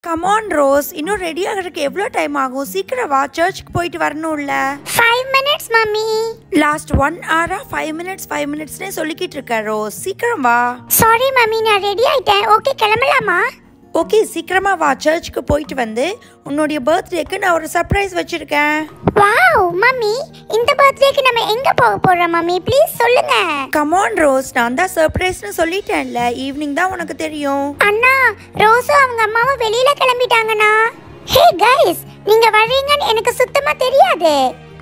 Come on rose இன்னும் ready ஆகிறதுக்கு எவ்வளோ டைம் ஆகும் சீக்கிரம் வா சர்ச்சுக்கு போயிட்டு வரணும்ல five minutes mummy last one ஹவரா ஃபைவ் மினிட்ஸ் ஃபைவ் மினிட்ஸ்னே சொல்லிக்கிட்டு இருக்க ரோஸ் சீக்கிரம் வா சாரி மம்மி நான் ரெடி ஆயிட்டேன் ஓகே கிளம்பலாமா ஓகே சீக்கிரமா வா சர்ச்சுக்கு போயிட்டு வந்து உன்னுடைய பர்த்டேக்கு நான் ஒரு சர்ப்ரைஸ் வச்சிருக்கேன் வாவ் மம்மி இந்த பர்த்டேக்கு நம்ம எங்க போக போறோம் மம்மி ப்ளீஸ் சொல்லுங்க கமான் ரோஸ் நான் தான் சர்ப்ரைஸ்னு சொல்லிட்டேன்ல ஈவினிங் தான் உனக்கு தெரியும் அண்ணா ரோஸும் அவங்க அம்மாவும் வெளியில கிளம்பிட்டாங்கண்ணா ஹே கைஸ் நீங்க வர்றீங்கன்னு எனக்கு சுத்தமா தெரியாது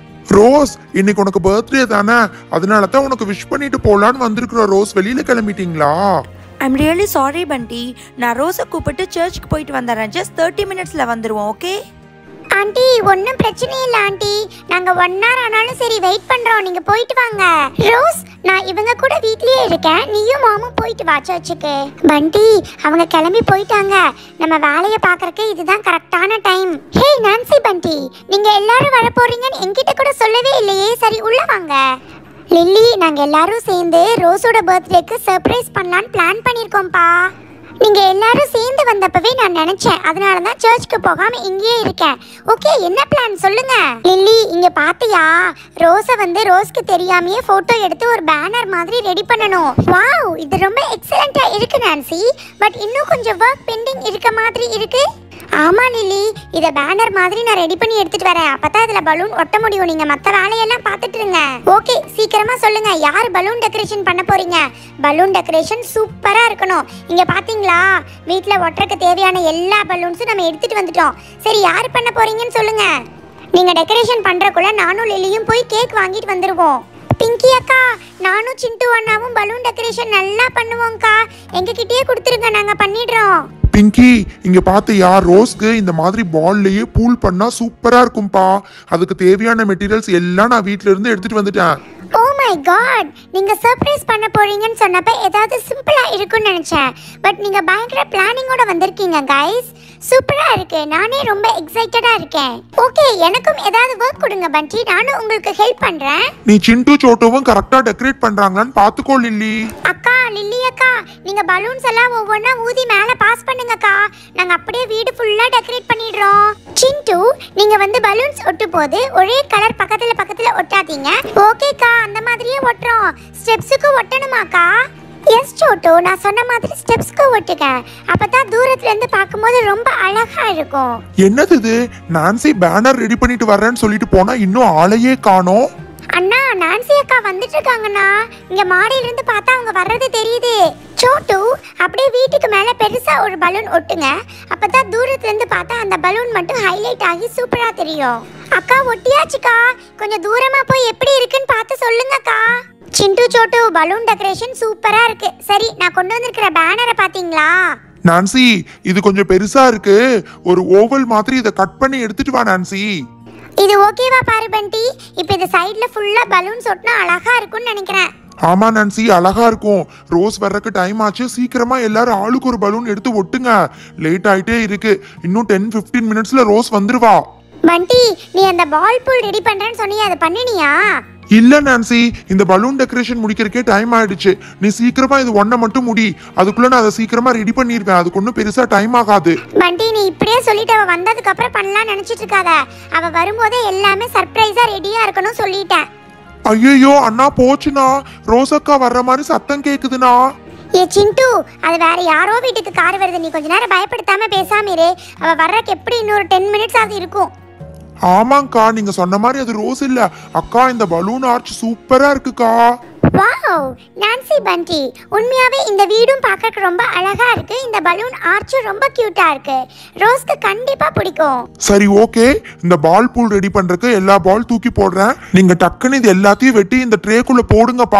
ரோஸ் இன்னைக்கு உனக்கு பர்த்டே தானே அதனால தான் உனக்கு விஷ் பண்ணிட்டு போலான்னு வந்திருக்கிற ரோஸ் வெளியில கிளம்பிட்டீங்களா ஐம் ரியலி சாரி பண்டி நான் ரோஸை கூப்பிட்டு சர்ச்சுக்கு போயிட்டு வந்துடுறேன் ஜஸ்ட் தேர்ட்டி மினிட்ஸில் வந்துடுவோம் ஓகே ஆண்டி ஒன்றும் பிரச்சனை இல்லை ஆண்டி நாங்க ஒன் ஹவர் ஆனாலும் சரி வெயிட் பண்றோம் நீங்க போயிட்டு வாங்க ரோஸ் நான் இவங்க கூட வீட்லயே இருக்கேன் நீயும் மாமும் போயிட்டு வா சர்ச்சுக்கு பண்டி அவங்க கிளம்பி போயிட்டாங்க நம்ம வேலையை பார்க்கறக்கு இதுதான் கரெக்டான டைம் ஹே நான்சி பண்டி நீங்க எல்லாரும் வர போறீங்கன்னு என்கிட்ட கூட சொல்லவே இல்லையே சரி உள்ள வாங்க லில்லி நாங்க எல்லாரும் சேர்ந்து ரோஸோட பர்த்டேக்கு சர்ப்ரைஸ் பண்ணலான்னு பிளான் பண்ணிருக்கோம்ப்பா நீங்க எல்லாரும் சேர்ந்து வந்தப்பவே நான் நினைச்சேன் அதனால தான் சர்ச்சுக்கு போகாம இங்கேயே இருக்கேன் ஓகே என்ன பிளான் சொல்லுங்க லில்லி இங்க பாத்தியா ரோஸ வந்து ரோஸ்க்கு தெரியாமயே போட்டோ எடுத்து ஒரு பேனர் மாதிரி ரெடி பண்ணணும் வாவ் இது ரொம்ப எக்ஸலண்டா இருக்கு நான்சி பட் இன்னும் கொஞ்சம் ஒர்க் பெண்டிங் இருக்க மாதிரி இருக்கு ஆமா லில்லி இத பேனர் மாதிரி நான் ரெடி பண்ணி எடுத்துட்டு வரேன் அப்பதான் இதுல பலூன் ஒட்ட முடியும் நீங்க மத்த வேலையெல்லாம் பார்த்துட்டு இருங்க ஓகே சீக்கிரமா சொல்லுங்க யார் பலூன் டெக்கரேஷன் பண்ண போறீங்க பலூன் டெக்கரேஷன் சூப்பரா இருக்கணும் இங்க பாத்தீங்களா வீட்ல ஒட்டுறதுக்கு தேவையான எல்லா பலூன்ஸும் நம்ம எடுத்துட்டு வந்துட்டோம் சரி யார் பண்ண போறீங்கன்னு சொல்லுங்க நீங்க டெக்கரேஷன் பண்றக்குள்ள நானும் லில்லியும் போய் கேக் வாங்கிட்டு வந்துருவோம் பிங்கி அக்கா நானும் சிண்டு அண்ணாவும் பலூன் டெக்கரேஷன் நல்லா பண்ணுவோம்க்கா எங்ககிட்டயே கொடுத்துருங்க நாங்க பண்ணிடுறோம் பிங்கி இங்க பாத்தியா ரோஸ்க்கு இந்த மாதிரி பால்லயே பூல் பண்ணா சூப்பரா இருக்கும்பா அதுக்கு தேவையான மெட்டீரியல்ஸ் எல்லாம் நான் வீட்ல இருந்து எடுத்துட்டு வந்துட்டேன் ஓ மை காட் நீங்க சர்ப்ரைஸ் பண்ண போறீங்கன்னு சொன்னப்ப ஏதாவது சிம்பிளா இருக்கும்னு நினைச்சேன் பட் நீங்க பயங்கர பிளானிங்கோட வந்திருக்கீங்க கைஸ் சூப்பரா இருக்கு நானே ரொம்ப எக்ஸைட்டடா இருக்கேன் ஓகே எனக்கும் ஏதாவது ஒர்க் கொடுங்க பண்டி நானும் உங்களுக்கு ஹெல்ப் பண்றேன் நீ சிண்டு சோட்டோவும் கரெக்டா டெக்கரேட் பண்றாங்களான்னு பாத்துக்கோ லில்லி அக்கா லில்லி அக்கா நீங்க பலூன்ஸ் எல்லாம் ஒவ்வொன்றா ஊதி மேல பாஸ் பண்ணுங்கக்கா நாங்க அப்படியே வீடு ஃபுல்லா டெக்கரேட் பண்ணிடுறோம் சிண்டு நீங்க வந்து பலூன்ஸ் ஒட்டு போது ஒரே கலர் பக்கத்துல பக்கத்துல ஒட்டாதீங்க ஓகேக்கா அந்த மாதிரியே ஒட்டுறோம் ஸ்டெப்ஸுக்கு ஒட்டணுமாக்கா எஸ் சோட்டோ நான் சொன்ன மாதிரி ஸ்டெப்ஸ்க்கு ஒட்டுங்க அப்பதான் தூரத்துல இருந்து பார்க்கும்போது ரொம்ப அழகா இருக்கும் என்னது இது நான்சி பேனர் ரெடி பண்ணிட்டு வர்றேன்னு சொல்லிட்டு போனா இன்னும் ஆளையே காணோம் அண்ணா நான்சி அக்கா வந்துட்டு இருக்காங்கண்ணா இங்க மாடியில இருந்து பார்த்தா அவங்க வர்றது தெரியுது சோட்டு அப்படியே வீட்டுக்கு மேல பெருசா ஒரு பலூன் ஒட்டுங்க அப்பதான் தூரத்துல இருந்து பார்த்தா அந்த பலூன் மட்டும் ஹைலைட் ஆகி சூப்பரா தெரியும் அக்கா ஒட்டியாச்சுக்கா கொஞ்சம் தூரமா போய் எப்படி இருக்குன்னு பார்த்து சொல்லுங்கக்கா சிண்டு சோட்டு பலூன் டெக்கரேஷன் சூப்பரா இருக்கு சரி நான் கொண்டு வந்திருக்கிற பேனரை பாத்தீங்களா நான்சி இது கொஞ்சம் பெருசா இருக்கு ஒரு ஓவல் மாதிரி இதை கட் பண்ணி எடுத்துட்டு வா நான்சி இது ஓகேவா பாரு பண்டி இப்போ இது சைடுல ஃபுல்லா பலூன்ஸ் ஒட்டினா அழகா இருக்கும்னு நினைக்கிறேன் ஆமா நான்சி அழகா இருக்கும் ரோஸ் வர்றதுக்கு டைம் ஆச்சு சீக்கிரமா எல்லாரும் ஆளுக்கு ஒரு பலூன் எடுத்து ஒட்டுங்க லேட் ஆயிட்டே இருக்கு இன்னும் டென் 15 மினிட்ஸ்ல ரோஸ் வந்துருவா பண்டி நீ அந்த பால் பூல் ரெடி பண்றேன்னு சொன்னியே அதை பண்ணினியா இல்ல நான்சி இந்த பலூன் டெக்கரேஷன் முடிக்கிறதுக்கே டைம் ஆயிடுச்சு நீ சீக்கிரமா இது ஒன்ன மட்டும் முடி அதுக்குள்ள நான் அதை சீக்கிரமா ரெடி பண்ணிருவேன் அதுக்கு ஒன்றும் பெருசா டைம் ஆகாது பண்டி நீ இப்படியே சொல்லிட்டு அவ வந்ததுக்கு அப்புறம் பண்ணலாம் நினைச்சிட்டு இருக்காத அவ வரும்போதே எல்லாமே சர்ப்ரைஸா ரெடியா இருக்கணும் சொல்லிட்டேன் ஐயோ அண்ணா போச்சுனா ரோசக்கா வர்ற மாதிரி சத்தம் கேக்குதுண்ணா ஏ சிண்டு அது வேற யாரோ வீட்டுக்கு கார் வருது நீ கொஞ்ச நேரம் பயப்படுத்தாம பேசாம இரு அவ வர்றதுக்கு எப்படி இன்னொரு டென் மினிட்ஸ் ஆகுது இருக்கும் ஆமாங்க்கா நீங்க சொன்ன மாதிரி அது ரோஸ் இல்ல அக்கா இந்த பலூன் ஆர்ச் சூப்பரா இருக்குக்கா வாவ் நான்சி பண்டி உண்மையாவே இந்த வீடும் பார்க்கறதுக்கு ரொம்ப அழகா இருக்கு இந்த பலூன் ஆர்ச்சும் ரொம்ப கியூட்டா இருக்கு ரோஸ்க்கு கண்டிப்பா பிடிக்கும் சரி ஓகே இந்த பால் பூல் ரெடி பண்றதுக்கு எல்லா பால் தூக்கி போடுறேன் நீங்க டக்குன்னு இது எல்லாத்தையும் வெட்டி இந்த ட்ரேக்குள்ள போடுங்கப்பா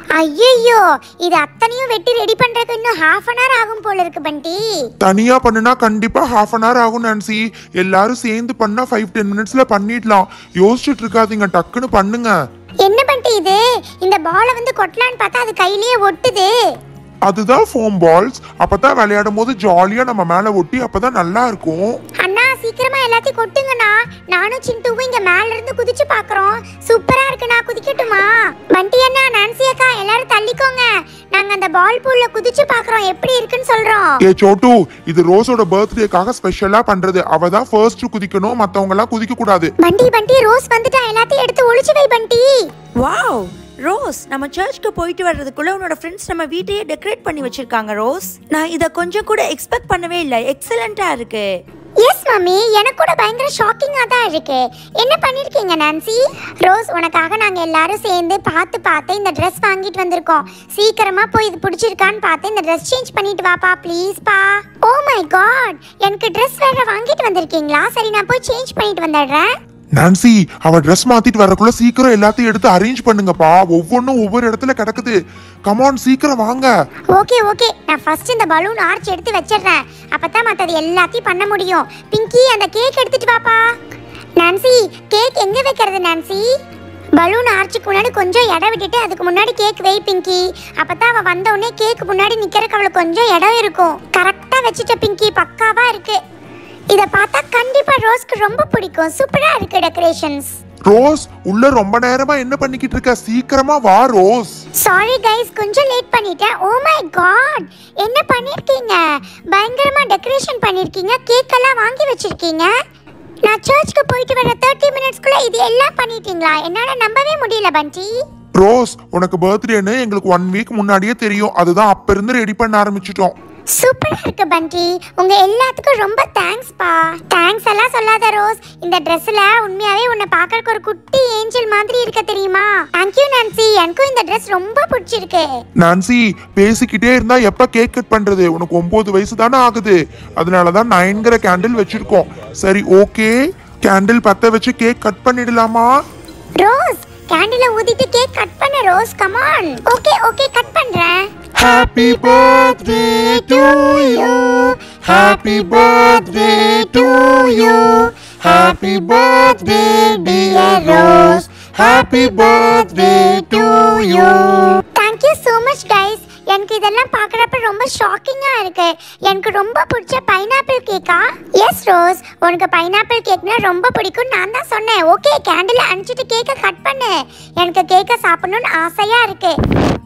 ஐயோ இது அத்தனையும் வெட்டி ரெடி பண்றதுக்கு இன்னும் ஹாஃப் அன் ஹவர் ஆகும் போல இருக்கு பண்டி தனியா பண்ணுனா கண்டிப்பா ஹாஃப் அன் ஹவர் ஆகும் நான்சி எல்லாரும் சேர்ந்து பண்ணா ஃபைவ் டென் மினிட்ஸ்ல பண்ணிடலாம் யோசிச்சுட்டு இருக்காதீங்க டக்குன்னு பண்ணுங்க என்ன பண்டி இது இந்த பாலை வந்து கொட்டலான்னு பார்த்தா அது கையிலேயே ஒட்டுது அதுதான் ஃபோம் பால்ஸ் அப்பதான் விளையாடும் போது ஜாலியா நம்ம மேல ஒட்டி அப்பதான் நல்லா இருக்கும் அண்ணா சீக்கிரமா எல்லாத்தையும் கொட்டுங்கண்ணா நானும் சிண்டுவும் இங்க மேல இருந்து குதிச்சு பாக்குறோம் சூப்பரா இருக்குண்ணா குதிக்கட்டுமா வண்டி அண்ணா நான்சி அக்கா எல்லாரும் தள்ளிக்கோங்க நாங்க அந்த பால் பூல்ல குதிச்சு பாக்குறோம் எப்படி இருக்குன்னு சொல்றோம் ஏ சோட்டு இது ரோஸோட பர்த்டேக்காக ஸ்பெஷலா பண்றது அவ தான் ஃபர்ஸ்ட் குதிக்கணும் மத்தவங்க எல்லாம் குதிக்க கூடாது பண்டி பண்டி ரோஸ் வந்துட்டா எல்லாத்தையும் எடுத்து ஒளிச்சு வை பண்டி வாவ் ரோஸ் நம்ம சர்ச்சுக்கு போயிட்டு வர்றதுக்குள்ள உன்னோட ஃப்ரெண்ட்ஸ் நம்ம வீட்டையே டெக்கரேட் பண்ணி வச்சிருக்காங்க ரோஸ் நான் இதை கொஞ்சம் கூட எக்ஸ்பெக்ட் பண்ணவே இல்லை எக்ஸலண்டா இருக்கு எஸ் மம்மி எனக்கு கூட பயங்கர ஷாக்கிங்கா தான் இருக்கு என்ன பண்ணிருக்கீங்க நான்சி ரோஸ் உனக்காக நாங்க எல்லாரும் சேர்ந்து பார்த்து பார்த்து இந்த Dress வாங்கிட்டு வந்திருக்கோம் சீக்கிரமா போய் இது பிடிச்சிருக்கான்னு பார்த்து இந்த Dress சேஞ்ச் பண்ணிட்டு வாப்பா ப்ளீஸ் பா ஓ மை காட் எனக்கு Dress வேற வாங்கிட்டு வந்திருக்கீங்களா சரி நான் போய் சேஞ்ச் பண்ணிட்டு வந்துடுறேன் நான்சி அவ ட்ரெஸ் மாத்திட்டு வரக்குள்ள சீக்கிரம் எல்லாத்தையும் எடுத்து அரேஞ்ச் பண்ணுங்கப்பா ஒவ்வொன்றும் ஒவ்வொரு இடத்துல கிடக்குது கமான் சீக்கிரம் வாங்க ஓகே ஓகே நான் ஃபர்ஸ்ட் இந்த பலூன் ஆர்ச் எடுத்து வச்சிடுறேன் அப்பதான் மத்தது எல்லாத்தையும் பண்ண முடியும் பிங்கி அந்த கேக் எடுத்துட்டு வாப்பா நான்சி கேக் எங்க வைக்கிறது நான்சி பலூன் ஆர்ச்சுக்கு முன்னாடி கொஞ்சம் இடம் விட்டுட்டு அதுக்கு முன்னாடி கேக் வை பிங்கி அப்பதான் அவ வந்த உடனே கேக் முன்னாடி நிக்கிறதுக்கு அவளுக்கு கொஞ்சம் இடம் இருக்கும் கரெக்டா வச்சுட்ட பிங்கி பக்காவா இருக்கு இத பார்த்தா கண்டிப்பா ரோஸ்க்கு ரொம்ப பிடிக்கும் சூப்பரா இருக்கு டெக்கரேஷன்ஸ் ரோஸ் உள்ள ரொம்ப நேரமா என்ன பண்ணிக்கிட்டு இருக்க சீக்கிரமா வா ரோஸ் சாரி கைஸ் கொஞ்சம் லேட் பண்ணிட்டேன் ஓ மை காட் என்ன பண்ணிருக்கீங்க பயங்கரமா டெக்கரேஷன் பண்ணிருக்கீங்க கேக் எல்லாம் வாங்கி வச்சிருக்கீங்க நான் சர்ச்சுக்கு போயிட்டு வர தேர்ட்டி மினிட்ஸ்க்குள்ள இது எல்லாம் பண்ணிட்டீங்களா என்னால நம்பவே முடியல பண்டி ரோஸ் உனக்கு பர்த்டேன்னு எங்களுக்கு ஒன் வீக் முன்னாடியே தெரியும் அதுதான் அப்ப இருந்து ரெடி பண்ண ஆரம்பிச்சிட்டோம் சூப்பரா இருக்கு பண்டி உங்க எல்லாத்துக்கும் ரொம்ப தேங்க்ஸ் பா தேங்க்ஸ் எல்லாம் சொல்லாத ரோஸ் இந்த Dressல உண்மையாவே உன்னை பார்க்கறதுக்கு ஒரு குட்டி ஏஞ்சல் மாதிரி இருக்க தெரியுமா தேங்க்யூ நான்சி எனக்கும் இந்த Dress ரொம்ப பிடிச்சிருக்கு நான்சி பேசிக்கிட்டே இருந்தா எப்ப கேக் கட் பண்றது உனக்கு ஒன்பது வயசு தானே ஆகுது அதனாலதான் நைன்கிற கேண்டில் வச்சிருக்கோம் சரி ஓகே கேண்டில் பத்த வச்சு கேக் கட் பண்ணிடலாமா ரோஸ் கேண்டில ஊதிட்டு கேக் கட் பண்ண Rose come on okay okay cut பண்றேன் Happy birthday to you. Happy birthday to you. Happy birthday, dear Rose. Happy birthday to you. Thank you so much guys எனக்கு இதெல்லாம் பார்க்குறப்ப ரொம்ப ஷாக்கிங்காக இருக்கு எனக்கு ரொம்ப பிடிச்ச பைனாப்பிள் கேக்கா எஸ் ரோஸ் உனக்கு பைனாப்பிள் கேக்னா ரொம்ப பிடிக்கும் நான் தான் சொன்னேன் ஓகே கேண்டில் அனுப்பிச்சிட்டு கேக்கை கட் பண்ணு எனக்கு கேக்கை சாப்பிடணும்னு ஆசையாக இருக்கு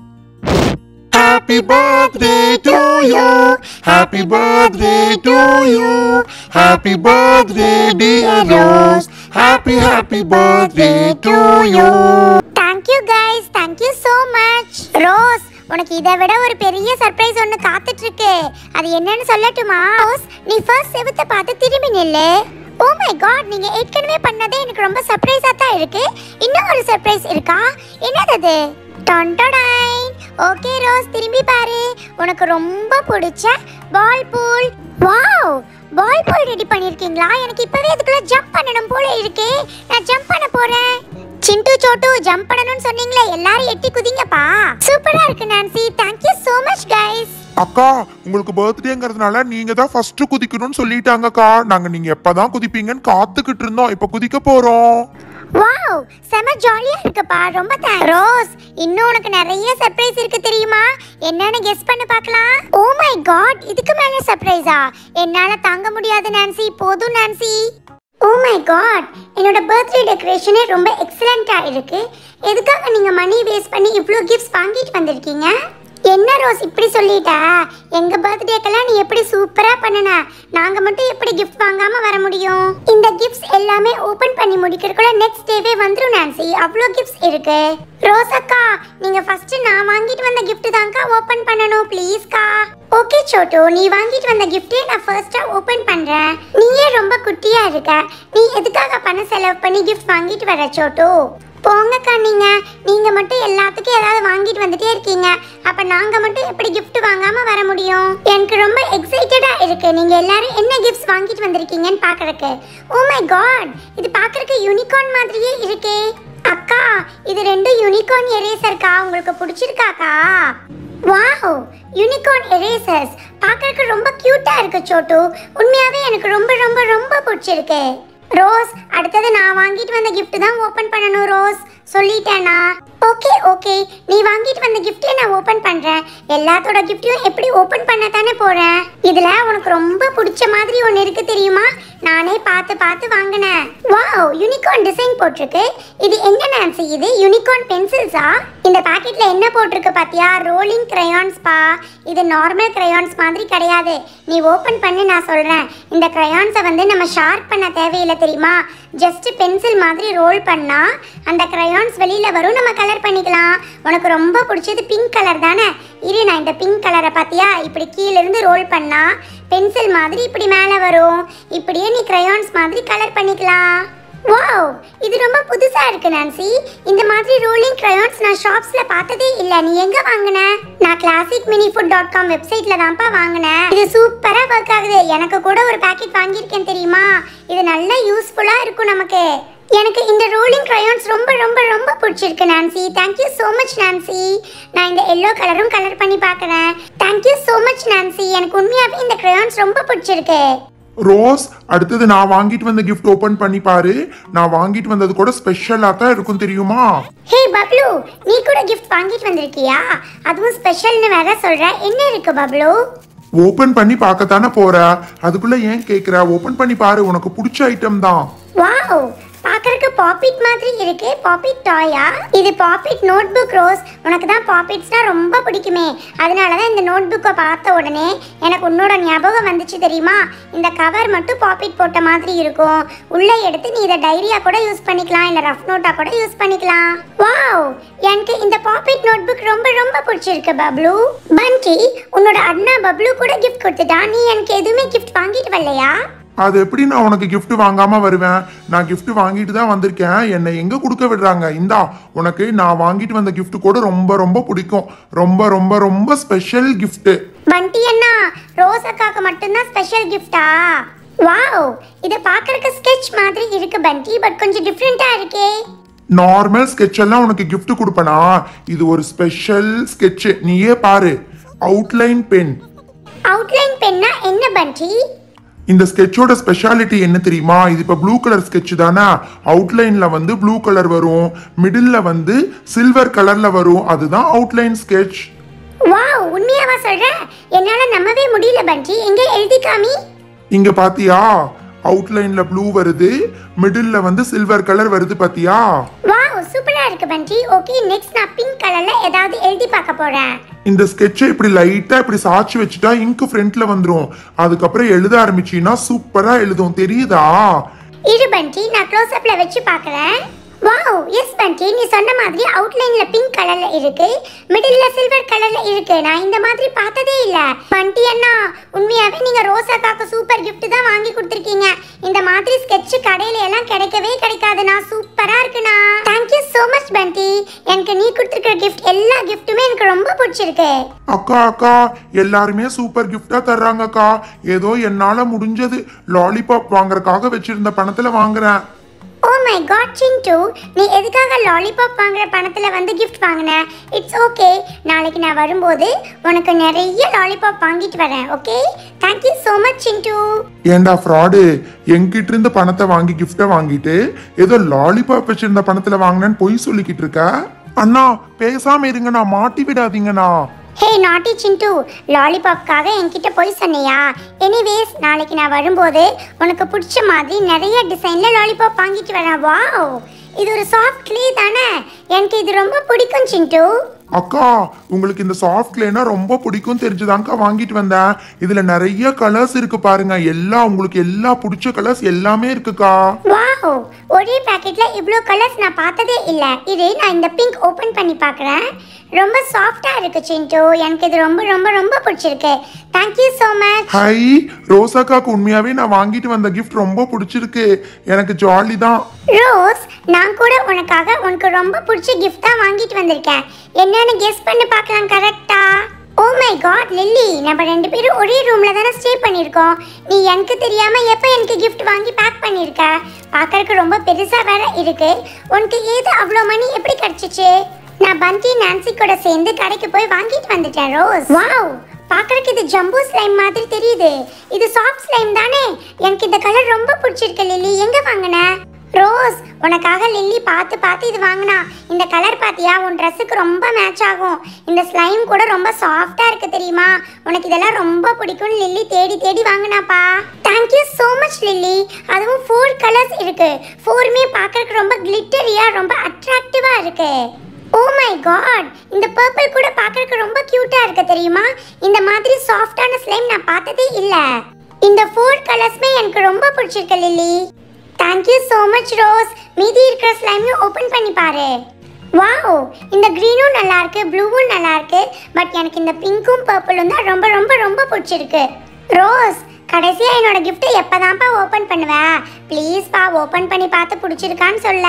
Happy birthday to you. Happy birthday to you. Happy birthday, dear Rose. Happy, happy birthday to you. Thank you guys thank you so much Rose உனக்கு இதை விட ஒரு பெரிய சர்ப்ரைஸ் ஒன்று காத்துட்டு இருக்கு அது என்னன்னு சொல்லட்டுமா ரோஸ் நீ ஃபர்ஸ்ட் செவுத்த பார்த்து திரும்பி நில்லு ஓ மை காட் நீங்க ஏற்கனவே பண்ணதே எனக்கு ரொம்ப சர்ப்ரைஸா தான் இருக்கு இன்னும் ஒரு சர்ப்ரைஸ் இருக்கா என்னது அது டொன்டொடைன் ஓகே ரோஸ் திரும்பி பாரு உனக்கு ரொம்ப பிடிச்ச ball pool wow ball pool ready பண்ணிருக்கீங்களா எனக்கு இப்பவே அதுக்குள்ள ஜம்ப் பண்ணணும் போல இருக்கு நான் ஜம்ப் பண்ண போறேன் சிண்டு சோட்டு ஜம்ப் பண்ணணும்னு சொன்னீங்களே எல்லாரும் எட்டி குதிங்கப்பா சூப்பரா இருக்கு Nancy thank you so much guys அக்கா உங்களுக்கு பர்த்டேங்கிறதுனால நீங்க தான் ஃபர்ஸ்ட் குதிக்கணும்னு சொல்லிட்டாங்கக்கா நாங்க நீங்க எப்பதான் குதிப்பீங்கன்னு காத்துக்கிட்டு இருந்தோம் இப்ப குதிக்க போறோம் வாவ் செம ஜாலியா இருக்குப்பா ரொம்ப தேங்க்ஸ் ரோஸ் இன்னும் உனக்கு நிறைய சர்ப்ரைஸ் இருக்கு தெரியுமா என்னன்னு கெஸ் பண்ணி பார்க்கலாம் ஓ மை காட் இதுக்கு மேல சர்ப்ரைஸா என்னால தாங்க முடியாது நான்சி போதும் நான்சி ஓ மை காட் என்னோட பர்த்டே டெக்கரேஷனே ரொம்ப எக்ஸலண்டா இருக்கு எதுக்காக நீங்க மணி வேஸ்ட் பண்ணி இவ்ளோ கிஃப்ட்ஸ் வாங்கிட்டு வந்திருக்கீங்க என்ன ரோஸ் இப்படி சொல்லிட்ட எங்க பர்த்டேக்கெல்லாம் நீ எப்படி சூப்பரா பண்ணுன நாங்க மட்டும் எப்படி கிஃப்ட் வாங்காம வர முடியும் இந்த கிஃப்ட்ஸ் எல்லாமே ஓபன் பண்ணி முடிக்கிறதுக்குள்ள நெக்ஸ்ட் டேவே வந்துரும் நான்சி அவ்வளோ கிஃப்ட்ஸ் இருக்கு ரோஸ் அக்கா நீங்க ஃபர்ஸ்ட் நான் வாங்கிட்டு வந்த கிஃப்ட் தான்க்கா ஓபன் பண்ணணும் ப்ளீஸ்க்கா ஓகே சோட்டு நீ வாங்கிட்டு வந்த கிஃப்டே நான் ஃபர்ஸ்டா ஓபன் பண்றேன் நீயே ரொம்ப குட்டியா இருக்க நீ எதுக்காக பணம் செலவு பண்ணி கிஃப்ட் வாங்கிட்டு வர சோட்டு போங்கக்கா நீங்க நீங்க மட்டும் எல்லாத்துக்கும் ஏதாவது வாங்கிட்டு வந்துட்டே இருக்கீங்க அப்ப நாங்க மட்டும் எப்படி gift வாங்காம வர முடியும் எனக்கு ரொம்ப எக்ஸைட்டடா இருக்கு நீங்க எல்லாரும் என்ன கிஃப்ட்ஸ் வாங்கிட்டு வந்திருக்கீங்கன்னு பாக்குறதுக்கு ஓ மை காட் இது பாக்குறதுக்கு யூனிகார்ன் மாதிரியே இருக்கே அக்கா இது ரெண்டு யூனிகார்ன் எரேசர்க்கா உங்களுக்கு பிடிச்சிருக்காக்கா வாவ் யூனிகார்ன் எரேசர்ஸ் பார்க்கறதுக்கு ரொம்ப கியூட்டா இருக்கு சோட்டு உண்மையாவே எனக்கு ரொம்ப ரொம்ப ரொம்ப பிடிச்சிருக்கு ரோஸ் அடுத்தது நான் வாங்கிட்டு வந்த gift தான் ஓபன் பண்ணணும் ரோஸ் சொல்லிட்டேனா ஓகே ஓகே நீ வாங்கிட்டு வந்த கிஃப்டே நான் ஓபன் பண்றேன் எல்லாத்தோட கிஃப்டையும் எப்படி ஓபன் பண்ண தானே போறேன் இதுல உனக்கு ரொம்ப பிடிச்ச மாதிரி ஒன்று இருக்கு தெரியுமா நானே பார்த்து பார்த்து வாங்கினேன் வாவ் யூனிகார்ன் டிசைன் போட்டிருக்கு இது என்ன நான்சி இது யூனிகார்ன் பென்சில்ஸா இந்த பாக்கெட்ல என்ன போட்டிருக்கு பாத்தியா ரோலிங் கிரையான்ஸ் பா இது நார்மல் கிரையான்ஸ் மாதிரி கிடையாது நீ ஓபன் பண்ணி நான் சொல்றேன் இந்த கிரையான்ஸை வந்து நம்ம ஷார்ப் பண்ண தேவையில்லை தெரியுமா ஜஸ்ட் பென்சில் மாதிரி ரோல் பண்ணா அந்த கிரையான்ஸ் வெளியில வரும் நம்ம கலர் பண்ணிக்கலாம் உனக்கு ரொம்ப பிடிச்சது பிங்க் கலர் தானே இரு நான் இந்த பிங்க் கலரை பாத்தியா இப்படி கீழ இருந்து ரோல் பண்ணா பென்சில் மாதிரி இப்படி மேலே வரும் இப்படியே நீ கிரையான்ஸ் மாதிரி கலர் பண்ணிக்கலாம் வாவ் இது ரொம்ப புதுசா இருக்கு நான்சி இந்த மாதிரி ரோலிங் கிரையான்ஸ் நான் ஷாப்ஸ்ல பார்த்ததே இல்ல நீ எங்க வாங்குன நான் classic mini food dot com வெப்சைட்ல தான்ப்பா வாங்கினேன் இது சூப்பரா ஒர்க் ஆகுது எனக்கு கூட ஒரு பாக்கெட் வாங்கியிருக்கேன் தெரியுமா இது நல்ல யூஸ்ஃபுல்லா இருக்கும் நமக்கு எனக்கு இந்த ரோலிங் crayons ரொம்ப ரொம்ப ரொம்ப பிடிச்சிருக்கு Nancy thank you so much Nancy நான் இந்த எல்லோ கலரும் கலர் பண்ணி பார்க்குறேன் தேங்க்யூ ஸோ மச் நான்சி எனக்கு உண்மையாகவே இந்த crayons ரொம்ப பிடிச்சிருக்கு ரோஸ் அடுத்தது நான் வாங்கிட்டு வந்த கிஃப்ட் ஓபன் பண்ணி பாரு நான் வாங்கிட்டு வந்தது கூட ஸ்பெஷலா தான் இருக்கும் தெரியுமா ஹே பப்ளு நீ கூட கிஃப்ட் வாங்கிட்டு வந்திருக்கியா அதுவும் ஸ்பெஷல்னு வேற சொல்ற என்ன இருக்கு பப்ளு ஓபன் பண்ணி பார்க்கத்தானே போற அதுக்குள்ள ஏன் கேக்குற ஓபன் பண்ணி பாரு உனக்கு பிடிச்ச ஐட்டம் தான் வாவ் பார்க்கறதுக்கு பாப்பிட் மாதிரி இருக்கு பாப்பிட் டாயா இது பாப்பிட் நோட் புக் ரோஸ் உனக்கு தான் பாப்பிட்ஸ்னா ரொம்ப பிடிக்குமே அதனால தான் இந்த நோட் புக்கை பார்த்த உடனே எனக்கு உன்னோட ஞாபகம் வந்துச்சு தெரியுமா இந்த கவர் மட்டும் பாப்பிட் போட்ட மாதிரி இருக்கும் உள்ளே எடுத்து நீ இதை டைரியா கூட யூஸ் பண்ணிக்கலாம் இல்லை ரஃப் நோட்டா கூட யூஸ் பண்ணிக்கலாம் வாவ் எனக்கு இந்த பாப்பிட் நோட் புக் ரொம்ப ரொம்ப பிடிச்சிருக்கு பப்ளு பண்டி உன்னோட அண்ணா பப்ளு கூட கிஃப்ட் கொடுத்துட்டா நீ எனக்கு எதுவுமே கிஃப்ட் வாங்கிட்டு வரலையா அது எப்படி நான் உனக்கு gift வாங்காம வருவேன் நான் gift வாங்கிட்டு தான் வந்திருக்கேன் என்னை எங்க கொடுக்க விடுறாங்க இந்தா உனக்கு நான் வாங்கிட்டு வந்த gift கூட ரொம்ப ரொம்ப பிடிக்கும் ரொம்ப ரொம்ப ரொம்ப ஸ்பெஷல் gift பண்டி அண்ணா ரோஸ் அக்காக்கு மட்டும்தான் ஸ்பெஷல் கிஃப்டா வாவ் இது பார்க்கறதுக்கு ஸ்கெட்ச் மாதிரி இருக்கு பண்டி பட் கொஞ்சம் டிஃப்ரெண்டா இருக்கே நார்மல் sketch எல்லாம் உனக்கு gift கொடுப்பனா இது ஒரு ஸ்பெஷல் sketch நீயே பாரு அவுட்லைன் பென் அவுட்லைன் பென்னா என்ன பண்டி இந்த ஸ்கெட்சோட ஸ்பெஷாலிட்டி என்ன தெரியுமா இது இப்போ ப்ளூ கலர் sketch தானே அவுட்லைன்ல வந்து ப்ளூ கலர் வரும் மிடில்ல வந்து சில்வர் கலர்ல வரும் அதுதான் அவுட்லைன் sketch வாவ் உண்மையாவா சொல்ற என்னால நம்பவே முடியல பண்டி எங்க எழுதி காமி இங்க பாத்தியா அவுட்லைன்ல ப்ளூ வருது மிடில்ல வந்து சில்வர் கலர் வருது பாத்தியா வாவ் சூப்பரா இருக்கு பண்டி ஓகே நெக்ஸ்ட் நான் பிங்க் கலர்ல ஏதாவது எழுதி பார்க்க போறேன் இந்த ஸ்கெட்சை இப்படி லைட்டா இப்படி சாய்ச்சி வச்சுட்டா இங்க் ஃப்ரண்ட்ல வந்துரும் அதுக்கப்புறம் எழுத ஆரம்பிச்சீங்கன்னா சூப்பரா எழுதும் தெரியுதா இரு பண்டி நான் க்ளோஸ் அப்ல வச்சு பார்க்கறேன் வாவ் எஸ் பண்டி நீ சொன்ன மாதிரி அவுட்லைன்ல பிங்க் கலர்ல இருக்கு மிடில்ல சில்வர் கலர்ல இருக்கு நான் இந்த மாதிரி பார்த்ததே இல்ல பண்டி அண்ணா உண்மையாவே நீங்க ரோசாக்காக்கு சூப்பர் gift தான் வாங்கி கொடுத்துருக்கீங்க இந்த மாதிரி ஸ்கெட்ச் கடையில எல்லாம் கிடைக்கவே கிடைக்காதுண்ணா சூப்பரா இருக்குண்ணா தேங்க்யூ so மச் பண்டி எனக்கு நீ கொடுத்துருக்கிற gift எல்லா கிஃப்ட்டுமே எனக்கு ரொம்ப பிடிச்சிருக்கு அக்கா அக்கா எல்லாருமே சூப்பர் கிஃப்டா தர்றாங்க அக்கா ஏதோ என்னால முடிஞ்சது லாலிபாப் வாங்குறதுக்காக வச்சிருந்த பணத்துல வாங்குறேன் ஓ மை காட் சிண்டு நீ எதுக்காக லாலிபாப் வாங்குற பணத்துல வந்து கிஃப்ட் வாங்கின இட்ஸ் ஓகே நாளைக்கு நான் வரும்போது உனக்கு நிறைய லாலிபாப் வாங்கிட்டு வரேன் ஓகே தேங்க்யூ ஸோ மச் சிண்டு ஏண்டா ஃப்ராடு என்கிட்ட இருந்து பணத்தை வாங்கி கிஃப்டை வாங்கிட்டு ஏதோ லாலிபாப் வச்சிருந்த பணத்துல வாங்கினேன்னு பொய் சொல்லிக்கிட்டு இருக்க அண்ணா பேசாம இருங்கண்ணா மாட்டி விடாதீங்கண்ணா ஹே நாட்டி சிண்டு லாலிபாப்காக என்கிட்ட போய் சொன்னியா எனிவேஸ் நாளைக்கு நான் வரும்போது உனக்கு பிடிச்ச மாதிரி நிறைய டிசைன்ல லாலிபாப் வாங்கிட்டு வரேன் வாவ் இது ஒரு சாஃப்ட் க்ளே தானே எனக்கு இது ரொம்ப பிடிக்கும் சிண்டு அக்கா உங்களுக்கு இந்த சாஃப்ட் லேனா ரொம்ப பிடிக்கும் தெரிஞ்சுதான்க்கா வாங்கிட்டு வந்தேன் இதுல நிறைய கலர்ஸ் இருக்கு பாருங்க எல்லாம் உங்களுக்கு எல்லா பிடிச்ச கலர்ஸ் எல்லாமே இருக்குக்கா வாவ் ஒரே பாக்கெட்ல இவ்ளோ கலர்ஸ் நான் பார்த்ததே இல்ல இது நான் இந்த பிங்க் ஓபன் பண்ணி பார்க்கறேன் ரொம்ப சாஃப்டா இருக்கு சிண்டு எனக்கு இது ரொம்ப ரொம்ப ரொம்ப பிடிச்சிருக்கு தேங்க்யூ so மச் ஹை ரோசாக்காக்கு உண்மையாவே நான் வாங்கிட்டு வந்த கிஃப்ட் ரொம்ப பிடிச்சிருக்கு எனக்கு ஜாலி தான் ரோஸ் நான் கூட உனக்காக உனக்கு ரொம்ப பிடிச்ச gift தான் வாங்கிட்டு வந்திருக்கேன் என்னன்னு கெஸ் பண்ணி பார்க்கலாம் கரெக்டா ஓ மை காட் லில்லி நம்ம ரெண்டு பேரும் ஒரே ரூம்ல தானே ஸ்டே பண்ணியிருக்கோம் நீ எனக்கு தெரியாம எப்போ எனக்கு gift வாங்கி பேக் பண்ணியிருக்க பார்க்கறதுக்கு ரொம்ப பெருசா வேற இருக்கு உனக்கு ஏது அவ்வளோ மணி எப்படி கிடைச்சிச்சு நான் பந்தி நான்சி கூட சேர்ந்து கடைக்கு போய் வாங்கிட்டு வந்துட்டேன் ரோஸ் வாவ் பார்க்கறதுக்கு இது ஜம்போ ஸ்லைம் மாதிரி தெரியுது இது சாஃப்ட் ஸ்லைம் தானே எனக்கு இந்த கலர் ரொம்ப பிடிச்சிருக்கு லில்லி எங்க வாங்கின ரோஸ் உனக்காக லில்லி பார்த்து பார்த்து இது வாங்கினா இந்த கலர் பாத்தியா உன் ட்ரெஸ்ஸுக்கு ரொம்ப மேட்ச் ஆகும் இந்த ஸ்லைம் கூட ரொம்ப சாஃப்டா இருக்கு தெரியுமா உனக்கு இதெல்லாம் ரொம்ப பிடிக்கும்னு லில்லி தேடி தேடி வாங்கினாப்பா தேங்க்யூ ஸோ மச் லில்லி அதுவும் ஃபோர் கலர்ஸ் இருக்கு ஃபோருமே பார்க்கறதுக்கு ரொம்ப கிளிட்டரியா ரொம்ப அட்ராக்டிவா இருக்கு ஓ மை காட் இந்த பர்பிள் கூட பார்க்கறதுக்கு ரொம்ப கியூட்டா இருக்கு தெரியுமா இந்த மாதிரி சாஃப்டான ஸ்லைம் நான் பார்த்ததே இல்ல இந்த ஃபோர் கலர்ஸ்மே எனக்கு ரொம்ப பிடிச்சிருக்கு Lily thank you so much Rose மீதி இருக்கிற ஸ்லைமையும் ஓப்பன் பண்ணி பாரு வாவ் இந்த க்ரீனும் நல்லா இருக்கு ப்ளூவும் நல்லா இருக்கு பட் எனக்கு இந்த பிங்க்கும் பர்பிளும் தான் ரொம்ப ரொம்ப ரொம்ப பிடிச்சிருக்கு ரோஸ் கடைசியா என்னோட கிஃப்ட்டை எப்பதான்ப்பா ஓப்பன் பண்ணுவேன் ப்ளீஸ்ப்பா ஓப்பன் பண்ணி பார்த்து பிடிச்சிருக்கான்னு சொல்ல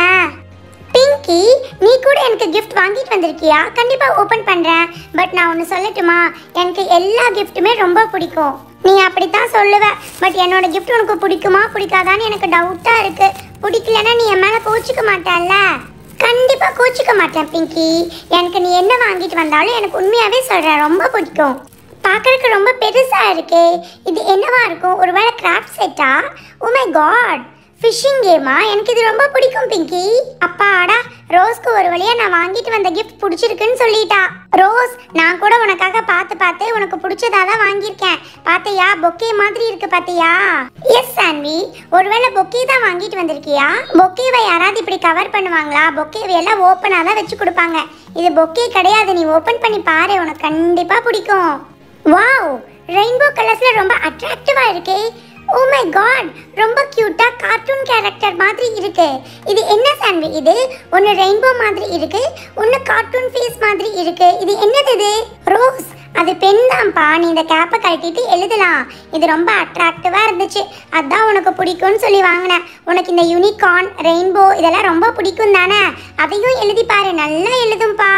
பிங்கி நீ கூட எனக்கு gift வாங்கிட்டு வந்திருக்கியா கண்டிப்பா ஓபன் பண்றேன் பட் நான் ஒன்னு சொல்லட்டுமா எனக்கு எல்லா கிஃப்ட்டுமே ரொம்ப பிடிக்கும் நீ அப்படித்தான் சொல்லுவ பட் என்னோட gift உனக்கு பிடிக்குமா பிடிக்காதான்னு எனக்கு டவுட்டா இருக்கு பிடிக்கலன்னா நீ என் மேல கோச்சிக்க மாட்டல்ல கண்டிப்பா கோச்சிக்க மாட்டேன் பிங்கி எனக்கு நீ என்ன வாங்கிட்டு வந்தாலும் எனக்கு உண்மையாவே சொல்றேன் ரொம்ப பிடிக்கும் பார்க்கறதுக்கு ரொம்ப பெருசா இருக்கே இது என்னவா இருக்கும் ஒருவேளை கிராஃப்ட் செட்டா ஓ மை காட் ஃபிஷிங் கேமா எனக்கு இது ரொம்ப பிடிக்கும் பிங்கி அப்பாடா ரோஸ்க்கு ஒரு வழியா நான் வாங்கிட்டு வந்த கிஃப்ட் பிடிச்சிருக்குன்னு சொல்லிட்டா ரோஸ் நான் கூட உனக்காக பார்த்து பார்த்து உனக்கு பிடிச்சதா தான் வாங்கியிருக்கேன் பாத்தியா பொக்கே மாதிரி இருக்கு பாத்தியா எஸ் சான்வி ஒருவேளை பொக்கே தான் வாங்கிட்டு வந்திருக்கியா பொக்கேவை யாராவது இப்படி கவர் பண்ணுவாங்களா பொக்கேவை எல்லாம் ஓப்பனாக தான் வச்சு கொடுப்பாங்க இது பொக்கே கிடையாது நீ ஓப்பன் பண்ணி பாரு உனக்கு கண்டிப்பா பிடிக்கும் வாவ் ரெயின்போ கலர்ஸ்ல ரொம்ப அட்ராக்டிவா இருக்கே ஓ மை காட் ரொம்ப கியூட்டா கார்ட்டூன் கேரக்டர் மாதிரி இருக்கு இது என்ன சாண்ட்வி இது ஒன்னு ரெயின்போ மாதிரி இருக்கு ஒன்னு கார்ட்டூன் ஃபேஸ் மாதிரி இருக்கு இது என்னது இது ரோஸ் அது பென் தான்ப்பா நீ இந்த கேப்பை கழட்டிட்டு எழுதலாம் இது ரொம்ப அட்ராக்டிவா இருந்துச்சு அதான் உனக்கு பிடிக்கும்னு சொல்லி வாங்கினேன் உனக்கு இந்த யூனிகார்ன் ரெயின்போ இதெல்லாம் ரொம்ப பிடிக்கும் தானே அதையும் எழுதி பாரு நல்லா எழுதும்பா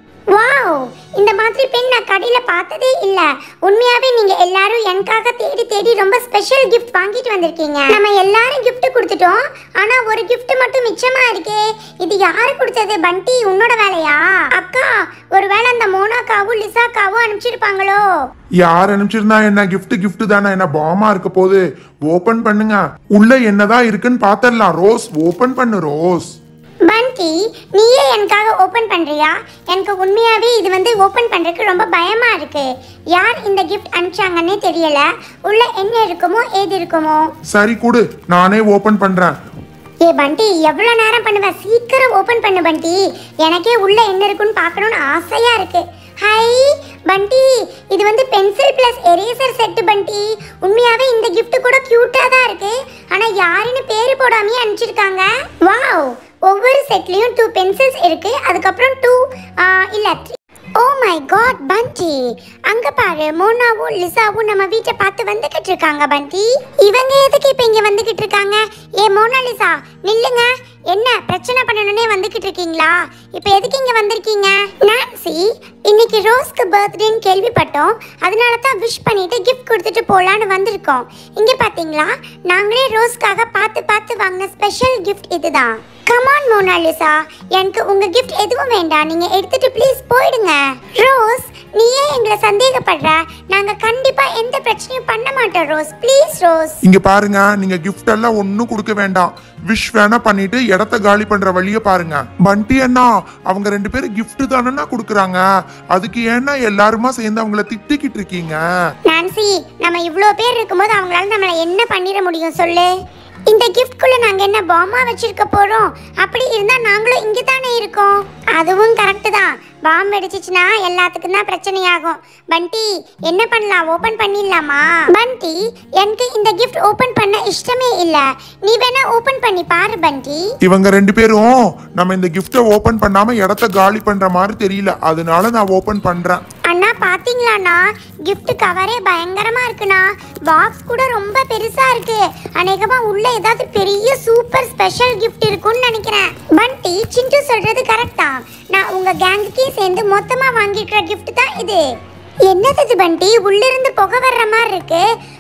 வாவ் இந்த மாதிரி பெண் நான் கடையில பார்த்ததே இல்ல உண்மையாவே நீங்க எல்லாரும் எனக்காக தேடி தேடி ரொம்ப ஸ்பெஷல் gift வாங்கிட்டு வந்திருக்கீங்க நம்ம எல்லாரும் gift கொடுத்துட்டோம் ஆனா ஒரு gift மட்டும் மிச்சமா இருக்கே இது யாரு கொடுத்தது பண்டி உன்னோட வேலையா அக்கா ஒருவேளை அந்த மோனாக்காவும் லிசாக்காவும் அனுப்பிச்சிருப்பாங்களோ யார் அனுப்பிச்சிருந்தா என்ன gift gift தானே என்ன பாமா இருக்க போகுது ஓபன் பண்ணுங்க உள்ள என்னதான் இருக்குன்னு பாத்திரலாம் ரோஸ் ஓபன் பண்ணு ரோஸ் பண்டி நீயே எனக்காக ஓபன் பண்றியா எனக்கு உண்மையாவே இது வந்து ஓபன் பண்றதுக்கு ரொம்ப பயமா இருக்கு யார் இந்த gift அனுப்பிச்சாங்கன்னே தெரியல உள்ள என்ன இருக்குமோ ஏது இருக்குமோ சரி கொடு நானே ஓபன் பண்றேன் ஏ பண்டி எவ்வளவு நேரம் பண்ணுவ சீக்கிரம் ஓபன் பண்ணு பண்டி எனக்கே உள்ள என்ன இருக்குன்னு பார்க்கணும்னு ஆசையா இருக்கு ஹை பண்டி இது வந்து பென்சில் பிளஸ் எரேசர் செட் பண்டி உண்மையாவே இந்த gift கூட கியூட்டா தான் இருக்கு ஆனா யாருன்னு பேரு போடாமயே அனுப்பிச்சிருக்காங்க வாவ் ஒவ்வொரு செட்லயும் டூ பென்சில்ஸ் இருக்கு அதுக்கப்புறம் டூ இல்ல ஓ மை காட் பண்டி அங்க பாரு மோனாவும் லிசாவும் நம்ம வீட்டை பார்த்து வந்துகிட்டு இருக்காங்க பண்டி இவங்க எதுக்கு இப்ப இங்க வந்துகிட்டு இருக்காங்க ஏ மோனா லிசா நில்லுங்க என்ன பிரச்சனை பண்ணணும்னே வந்துகிட்டு இருக்கீங்களா இப்ப எதுக்கு இங்க வந்திருக்கீங்க நான்சி இன்னைக்கு ரோஸ்க்கு பர்த்டேன்னு கேள்விப்பட்டோம் அதனால தான் விஷ் பண்ணிட்டு கிஃப்ட் கொடுத்துட்டு போலான்னு வந்திருக்கோம் இங்க பாத்தீங்களா நாங்களே ரோஸ்க்காக பார்த்து பார்த்து வாங்கின ஸ்பெஷல் கிஃப்ட் இதுதான் கமான் மோனாலிசா எனக்கு உங்க கிஃப்ட் எதுவும் வேண்டாம் நீங்க எடுத்துட்டு ப்ளீஸ் போயிடுங்க ரோஸ் நீ ஏன் எங்களை சந்தேகப்படுற நாங்க கண்டிப்பா எந்த பிரச்சனையும் பண்ண மாட்டோம் ரோஸ் ப்ளீஸ் ரோஸ் இங்க பாருங்க நீங்க gift எல்லாம் ஒண்ணும் கொடுக்க வேண்டாம் விஷ் வேணா பண்ணிட்டு இடத்த காலி பண்ற வழிய பாருங்க பண்டி அண்ணா அவங்க ரெண்டு பேரும் gift தானேண்ணா கொடுக்குறாங்க அதுக்கு ஏன்னா எல்லாருமா சேர்ந்து அவங்கள திட்டிக்கிட்டு இருக்கீங்க நான்சி நம்ம இவ்வளோ பேர் இருக்கும்போது அவங்களால நம்மளை என்ன பண்ணிட முடியும் சொல்லு இந்த கிஃப்ட்குள்ள நாங்க என்ன பாமா வச்சிருக்க போறோம் அப்படி இருந்தா நாங்களும் இங்க தானே இருக்கோம் அதுவும் கரெக்ட் தான் பாம் வெடிச்சிச்சுன்னா எல்லாத்துக்கும் தான் பிரச்சனையாகும் பண்டி என்ன பண்ணலாம் ஓபன் பண்ணிடலாமா பண்டி எனக்கு இந்த கிஃப்ட் ஓபன் பண்ண இஷ்டமே இல்ல நீ வேணா ஓபன் பண்ணி பாரு பண்டி இவங்க ரெண்டு பேரும் நம்ம இந்த கிஃப்டை ஓபன் பண்ணாம இடத்த காலி பண்ற மாதிரி தெரியல அதனால நான் ஓபன் பண்றேன் அண்ணா பாத்தீங்களாண்ணா gift கவரே பயங்கரமா இருக்குண்ணா பாக்ஸ் கூட ரொம்ப பெருசா இருக்கு அநேகமா உள்ள ஏதாவது பெரிய சூப்பர் ஸ்பெஷல் gift இருக்கும்னு நினைக்கிறேன் பண்டி சிண்டு சொல்றது கரெக்டா நான் உங்க கேங்குக்கே சேர்ந்து மொத்தமா வாங்கிக்கிற gift தான் இது என்னது இது பண்டி உள்ள இருந்து புகை வர்ற மாதிரி இருக்கு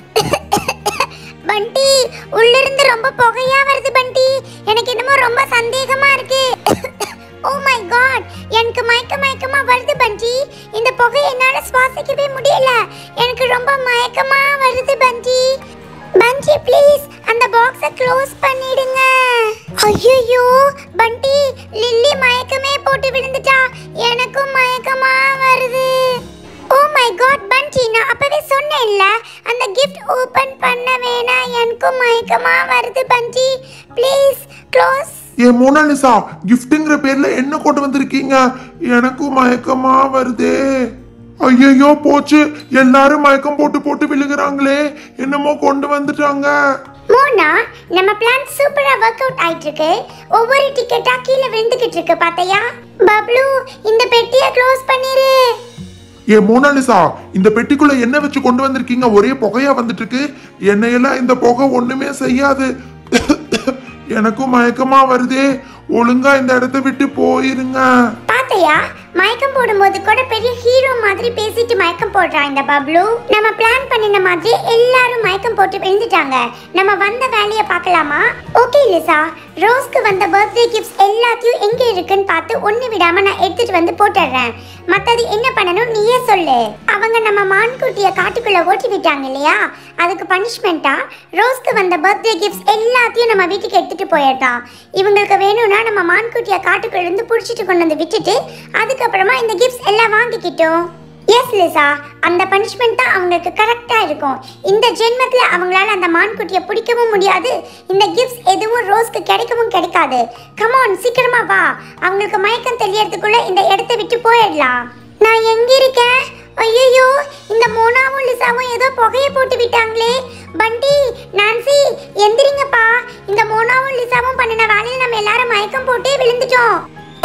பண்டி உள்ள இருந்து ரொம்ப புகையா வருது பண்டி எனக்கு என்னமோ ரொம்ப சந்தேகமா இருக்கு ஓ மை காட் எனக்கு மயக்க மயக்கமா வருது பண்டி இந்த புகை என்னால சுவாசிக்கவே முடியல எனக்கு ரொம்ப மயக்கமா வருது பண்டி பஞ்சி ப்ளீஸ் அந்த பாக்ஸை க்ளோஸ் பண்ணிடுங்க ஐயோ பண்டி லில்லி மயக்கமே போட்டு விழுந்துட்டா எனக்கும் மயக்கமா வருது ஓ மை காட் பண்டி நான் அப்பவே சொன்னேன்ல அந்த கிஃப்ட் ஓபன் பண்ண வேணாம் எனக்கும் மயக்கமா வருது பண்டி ப்ளீஸ் க்ளோஸ் ஏ மோனாலிசா கிஃப்ட்டுங்கிற பேர்ல என்ன கொண்டு வந்திருக்கீங்க எனக்கும் மயக்கமா வருதே ஐயையோ போச்சு எல்லாரும் மயக்கம் போட்டு போட்டு விழுகுறாங்களே என்னமோ கொண்டு வந்துட்டாங்க மோனா நம்ம பிளான் சூப்பரா ஒர்க் அவுட் ஆயிட்டு இருக்கு ஒவ்வொரு டிக்கெட்டா கீழே விழுந்துகிட்டு இருக்கு பாத்தையா பப்ளு இந்த பெட்டியை க்ளோஸ் பண்ணிரு ஏ மோனாலிசா இந்த பெட்டிக்குள்ள என்ன வச்சு கொண்டு வந்திருக்கீங்க ஒரே புகையா வந்துட்டு இருக்கு என்னையெல்லாம் இந்த புகை ஒண்ணுமே செய்யாது எனக்கும் மயக்கமா வருதே ஒழுங்கா இந்த இடத்த விட்டு போயிருங்க பாத்தையா மயக்கம் போடும்போது கூட பெரிய ஹீரோ மாதிரி பேசிட்டு மயக்கம் போடுறான் இந்த பப்ளு நம்ம பிளான் பண்ணின மாதிரி எல்லாரும் மயக்கம் போட்டு விழுந்துட்டாங்க நம்ம வந்த வேலையை பார்க்கலாமா ஓகே லிசா ரோஸ்க்கு வந்த பர்த்டே கிஃப்ட்ஸ் எல்லாத்தையும் எங்க இருக்குன்னு பார்த்து ஒண்ணு விடாம நான் எடுத்துட்டு வந்து போட்டுடுறேன் மத்தது என்ன பண்ணணும் நீயே சொல்லு அவங்க நம்ம மான்குட்டிய காட்டுக்குள்ள ஓட்டி விட்டாங்க இல்லையா அதுக்கு பனிஷ்மெண்ட்டா ரோஸ்க்கு வந்த பர்த்டே கிஃப்ட்ஸ் எல்லாத்தையும் நம்ம வீட்டுக்கு எடுத்துட்டு போயிடலாம் இவங்களுக்கு வேணும்னா நம்ம மான்குட்டிய காட்டுக்குள்ள இருந்து புடிச்சிட்டு கொண்டு வந்து விட்டுட்டு அதுக்கப்புறமா இந்த கிஃப்ட்ஸ் எல்லாம் வாங்கிக்கிட்டோம் எஸ் லிசா அந்த பனிஷ்மெண்ட் தான் அவங்களுக்கு கரெக்டா இருக்கும் இந்த ஜென்மத்துல அவங்களால அந்த மான்குட்டியை பிடிக்கவும் முடியாது இந்த கிஃப்ட்ஸ் எதுவும் ரோஸ்க்கு கிடைக்கவும் கிடைக்காது கமான் சீக்கிரமா வா அவங்களுக்கு மயக்கம் தெரியறதுக்குள்ள இந்த இடத்த விட்டு போயிடலாம் நான் எங்க இருக்கேன் ஐயோ இந்த மோனாவும் லிசாவும் ஏதோ புகையை போட்டு விட்டாங்களே பண்டி நான்சி எந்திரிங்கப்பா இந்த மோனாவும் லிசாவும் பண்ணின வேலையில நம்ம எல்லாரும் மயக்கம் போட்டே விழுந்துட்டோம்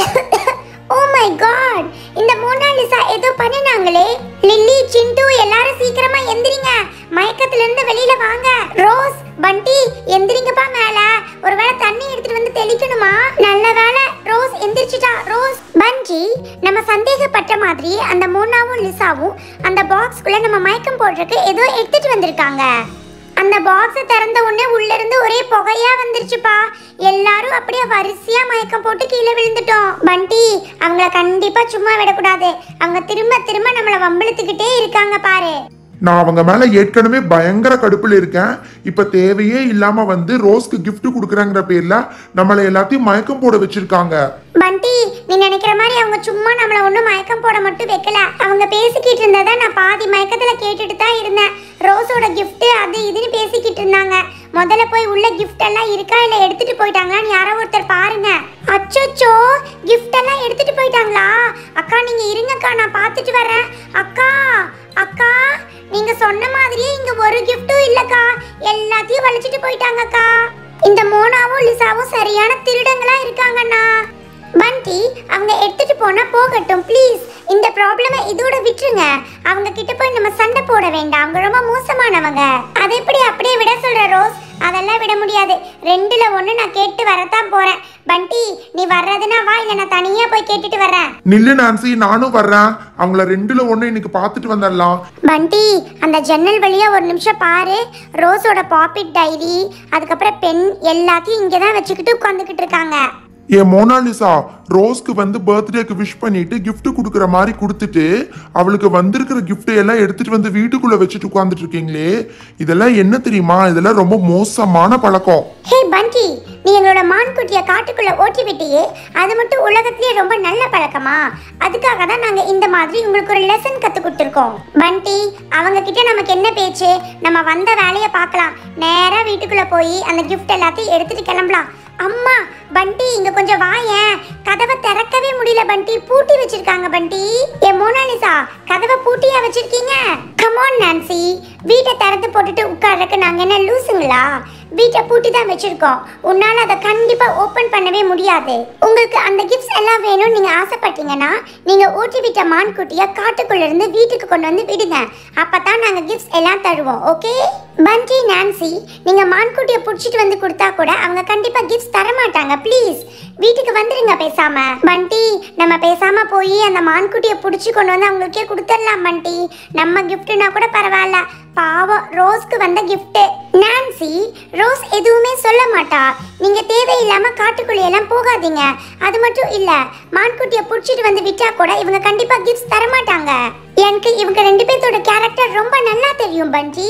ஓ மை காட் இந்த மோனாலிசா ஏதோ பண்ணினாங்களே லில்லி சிண்டு எல்லாரும் சீக்கிரமா எந்திரிங்க மயக்கத்துல இருந்து வெளியில வாங்க ரோஸ் பண்டி எந்திரிங்கப்பா மேல ஒருவேளை தண்ணி எடுத்துட்டு வந்து தெளிக்கணுமா நல்ல வேளை ரோஸ் எந்திரிச்சிட்டா ரோஸ் பஞ்சி நம்ம சந்தேகப்பட்ட மாதிரி அந்த மோனாவும் லிசாவும் அந்த பாக்ஸ்க்குள்ள நம்ம மயக்கம் போடுறதுக்கு ஏதோ எடுத்துட்டு வந்திருக்காங்க அந்த பாக்ஸ் திறந்த உடனே உள்ள இருந்து ஒரே புகையா வந்துருச்சுப்பா எல்லாரும் அப்படியே வரிசையா மயக்கம் போட்டு கீழே விழுந்துட்டோம் பண்டி அவங்கள கண்டிப்பா சும்மா விடக்கூடாது அவங்க திரும்ப திரும்ப நம்மள வம்பிழுத்துக்கிட்டே இருக்காங்க பாரு நான் அவங்க மேல ஏற்கனவே பயங்கர கடுப்புல இருக்கேன் இப்ப தேவையே இல்லாம வந்து ரோஸ்க்கு gift கொடுக்குறேங்கிற பேர்ல நம்மளை எல்லாத்தையும் மயக்கம் போட வச்சிருக்காங்க பண்டி நீ நினைக்கிற மாதிரி அவங்க சும்மா நம்மள ஒண்ணும் மயக்கம் போட மட்டும் வைக்கல அவங்க பேசிக்கிட்டு இருந்ததை நான் பாதி மயக்கத்துல கேட்டுட்டு தான் இருந்தேன் ரோஸோட gift அது இதுன்னு பேசிக்கிட்டு இருந்தாங்க முதல்ல போய் உள்ள gift எல்லாம் இருக்கா இல்ல எடுத்துட்டு போயிட்டாங்களான்னு யாரோ ஒருத்தர் பாருங்க அச்சோச்சோ gift எல்லாம் எடுத்துட்டு போயிட்டாங்களா அக்கா நீங்க இருங்கக்கா நான் பார்த்துட்டு வரேன் அக்கா அக்கா நீங்க சொன்ன மாதிரியே இங்க ஒரு கிஃப்ட்டும் இல்லக்கா எல்லாத்தையும் வலிச்சிட்டு போயிட்டாங்கக்கா இந்த மோனாவும் லிசாவும் சரியான திருடங்களா இருக்காங்கண்ணா பண்டி அவங்க எடுத்துட்டு போனா போகட்டும் ப்ளீஸ் இந்த ப்ராப்ளமை இதோட விட்டுருங்க அவங்க கிட்ட போய் நம்ம சண்டை போட வேண்டாம் அவங்க ரொம்ப மோசமானவங்க அதை எப்படி அப்படியே விட சொல்ற ரோஸ் அதெல்லாம் விட முடியாது ரெண்டுல ஒண்ணு நான் கேட்டு வரத்தான் போறேன் பண்டி நீ வர்றதுனா வா இல்ல நான் தனியா போய் கேட்டுட்டு வரேன் நில்லு நான்சி நானும் வர்றேன் அவங்கள ரெண்டுல ஒண்ணு இன்னைக்கு பார்த்துட்டு வந்துடலாம் பண்டி அந்த ஜன்னல் வழியா ஒரு நிமிஷம் பாரு ரோஸோட பாப்பிட் டைரி அதுக்கப்புறம் பென் எல்லாத்தையும் இங்கே தான் வச்சுக்கிட்டு உட்காந்துக்கிட்டு இருக்காங்க ஏ மோனாலிசா ரோஸ்க்கு வந்து பர்த்டேக்கு விஷ் பண்ணிட்டு gift கொடுக்குற மாதிரி கொடுத்துட்டு அவளுக்கு வந்திருக்கிற gift எல்லாம் எடுத்துட்டு வந்து வீட்டுக்குள்ள வச்சுட்டு உட்காந்துட்டு இருக்கீங்களே இதெல்லாம் என்ன தெரியுமா இதெல்லாம் ரொம்ப மோசமான பழக்கம் ஹே பண்டி நீ எங்களோட மான்குட்டியை காட்டுக்குள்ள ஓட்டி விட்டியே அது மட்டும் உலகத்திலேயே ரொம்ப நல்ல பழக்கமா அதுக்காக தான் நாங்க இந்த மாதிரி உங்களுக்கு ஒரு லெசன் கத்து கொடுத்துருக்கோம் பண்டி அவங்க கிட்ட நமக்கு என்ன பேச்சு நம்ம வந்த வேலையை பார்க்கலாம் நேரா வீட்டுக்குள்ள போய் அந்த gift எல்லாத்தையும் எடுத்துட்டு கிளம்பலாம் அம்மா பண்டி இங்க கொஞ்சம் வாயேன் கதவை திறக்கவே முடியல பண்டி பூட்டி வச்சிருக்காங்க பண்டி ஏ மோனாலிசா கதவை பூட்டியா வச்சிருக்கீங்க கமான் நான்சி வீட்டை திறந்து போட்டுட்டு உட்கார்றதுக்கு நாங்க என்ன லூசுங்களா வீட்டை பூட்டி தான் வச்சிருக்கோம் உன்னால அதை கண்டிப்பா ஓபன் பண்ணவே முடியாது உங்களுக்கு அந்த கிஃப்ட்ஸ் எல்லாம் வேணும்னு நீங்க ஆசைப்பட்டீங்கன்னா நீங்க ஊட்டி விட்ட மான்குட்டிய காட்டுக்குள்ள இருந்து வீட்டுக்கு கொண்டு வந்து விடுங்க அப்பதான் நாங்க கிஃப்ட்ஸ் எல்லாம் தருவோம் ஓகே பண்டி நான்சி நீங்க மான்குட்டிய புடிச்சிட்டு வந்து கொடுத்தா கூட அவங்க கண்டிப்பா கிஃப்ட்ஸ் தர மாட்டாங்க ப்ளீஸ் வீட்டுக்கு வந்துருங்க பேசாம பண்டி நம்ம பேசாம போய் அந்த மான்குட்டிய புடிச்சு கொண்டு வந்து அவங்களுக்கே கொடுத்துடலாம் பண்டி நம்ம கிஃப்ட்னா கூட பரவாயில்ல பாவம் ரோஸ்க்கு வந்த gift நான்சி ரோஸ் எதுவுமே சொல்ல மாட்டா நீங்க தேவையில்லாம காட்டுக்குள்ள எல்லாம் போகாதீங்க அது மட்டும் இல்ல மான்குட்டிய புடிச்சிட்டு வந்து விட்டா கூட இவங்க கண்டிப்பா கிஃப்ட்ஸ் தர மாட்டாங்க எனக்கு இவங்க ரெண்டு பேர்த்தோட கேரக்டர் ரொம்ப நல்லா தெரியும் பண்டி